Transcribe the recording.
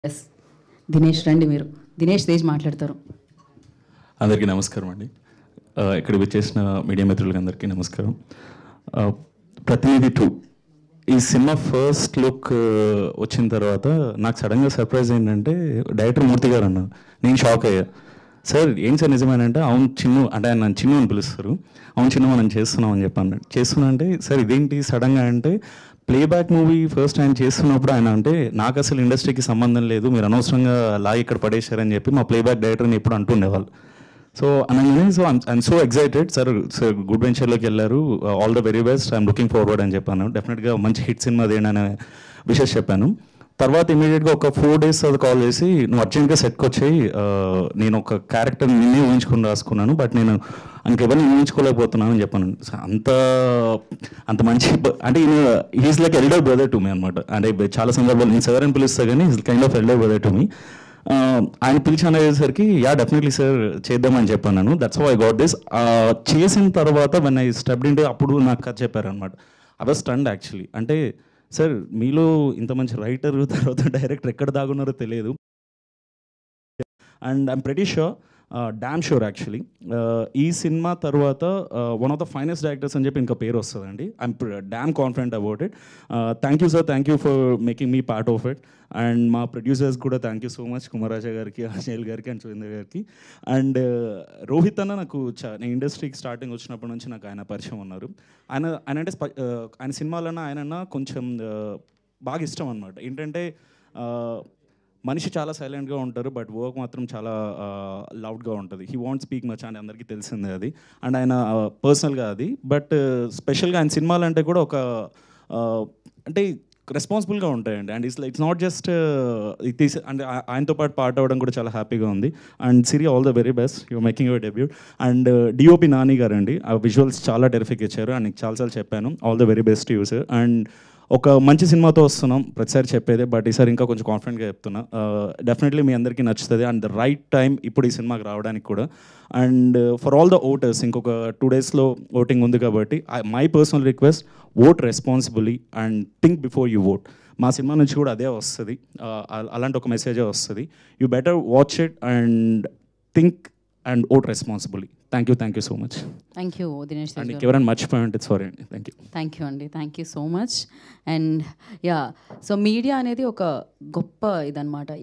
yes Dinesh రండి మీరు దినేష్ తేజ్ మాట్లాడతారు అందరికీ నమస్కారం అండి ఆ, ఇక్కడికి వచ్చేసిన మీడియా మిత్రులకి అందరికీ నమస్కారం ఆ, ప్రతినిధి టూ ఈ సినిమా ఫస్ట్ లుక్ వచ్చిన తర్వాత నాకు సడన్గా సర్ప్రైజ్ ఏంటంటే డైరెక్టర్ మూర్తి గారు అన్నారు నేను షాక్ అయ్యా సార్ ఏం సార్ నిజమేనంటే అవును చిన్ను అంటే ఆయన నన్ను చిన్ను అని పిలుస్తారు అవును చిన్ను మనం చేస్తున్నాం అని చెప్పాను చేస్తున్నా అంటే సార్ ఇదేంటి సడన్గా అంటే ప్లేబ్యాక్ మూవీ ఫస్ట్ ఆయన చేస్తున్నప్పుడు ఆయన అంటే నాకు అసలు ఇండస్ట్రీకి సంబంధం లేదు మీరు అనవసరంగా లా ఇక్కడ పడేశారని చెప్పి మా ప్లేబ్యాక్ డైరెక్టర్ని ఎప్పుడు అంటుండేవాళ్ళు సో అనగానే so I'm so excited sir sir good వెంచర్లోకి వెళ్ళారు all the very best I'm looking forward అని చెప్పాను డెఫినెట్గా మంచి హిట్ సినిమా అదేంటి అనే విషయం చెప్పాను తర్వాత ఇమీడియట్గా ఒక ఫోర్ డేస్ తర్వాత కాల్ చేసి నువ్వు అర్జెంట్గా సెట్కి వచ్చేయి ఆ, నేను ఒక క్యారెక్టర్ నిన్నే ఊహించుకుని రాసుకున్నాను బట్ నేను ఇంకెవరిని ఊహించుకోలేకపోతున్నాను అని చెప్పాను సో అంత అంత మంచి బ- అంటే ఈయన he's like elder brother to me అనమాట అంటే చాలా సందర్భాలు నేను సార్ అని పిలుస్తా కానీ is kind of elder brother to me ఆయన పిలిచి అనేసరికి యా డెఫినెట్లీ సార్ చేద్దామని చెప్పాను దట్స్ ఐ గాట్ దిస్ చేసిన తర్వాత వన్ ఐ స్టెప్ ఇంటే అప్పుడు నాకు కథ చెప్పారనమాట అవ స్టండ్ యాక్చువల్లీ అంటే సార్ మీలో ఇంత మంచి రైటర్ తర్వాత డైరెక్టర్ ఎక్కడ దాగున్నారో తెలియదు and I'm pretty sure damn sure actually ఈ సినిమా తర్వాత one of the finest directors అని చెప్పి ఇంకా పేరు వస్తుందండి I'm damn confident about it thank you sir thank you for making me part of it and మా ప్రొడ్యూసర్స్ కూడా thank you so much Kumaraja గారికి అజయల్ గారికి అండ్ సురేందర్ గారికి అండ్ రోహిత్ అన్న నాకు చా నేను ఇండస్ట్రీకి స్టార్టింగ్ వచ్చినప్పటి నుంచి నాకు ఆయన పరిచయం ఉన్నారు ఆయన ఆయన అంటే స్ప- ఆ, ఆయన సినిమాలన్నా ఆయన కొంచెం ఆ, బాగా ఇష్టం అనమాట ఏంటంటే ఆ, మనిషి చాలా సైలెంట్గా ఉంటారు బట్ వర్క్ మాత్రం చాలా లౌడ్గా ఉంటుంది హీ వాంట్ స్పీక్ మచ్ అని అందరికీ తెలిసిందే అది అండ్ ఆయన పర్సనల్గా అది బట్ స్పెషల్గా ఆయన సినిమాలు అంటే కూడా ఒక ఆ, అంటే రెస్పాన్సిబుల్గా ఉంటాయండి and it's it's not just ఇది అంటే ఆ- ఆయనతో పాటు పాట అవ్వడం కూడా చాలా హ్యాపీగా ఉంది and Siri all the very best you making your debut and DOP Nani garu అండి ఆ విజువల్స్ చాలా టెరిఫిక్ ఇచ్చారు అండ్ నీకు చాలాసార్లు చెప్పాను all the very best yous and ఒక మంచి సినిమాతో వస్తున్నాం ప్రతిసారి చెప్పేదే బట్ ఈసారి ఇంకా కొంచెం కాన్ఫిడెంట్గా చెప్తున్నా డెఫినెట్లీ మీ అందరికీ నచ్చుతుంది అండ్ ద రైట్ టైం ఇప్పుడు ఈ సినిమాకి రావడానికి కూడా and for all the voters ఇంకొక టూ డేస్లో ఓటింగ్ ఉంది కాబట్టి my personal request vote responsibly and think before you vote మా సినిమా నుంచి కూడా అదే వస్తుంది అలాంటి ఒక మెసేజే వస్తుంది you better watch it and think and vote responsibly thank you thank you so much thank you Dinesh and Tej garu ఎవరైనా మర్చిపోయి ఉంటే సారీ అండి థ్యాంక్ యూ థ్యాంక్ యూ అండి thank you so much and yeah so media అనేది ఒక గొప్ప ఇదనమాట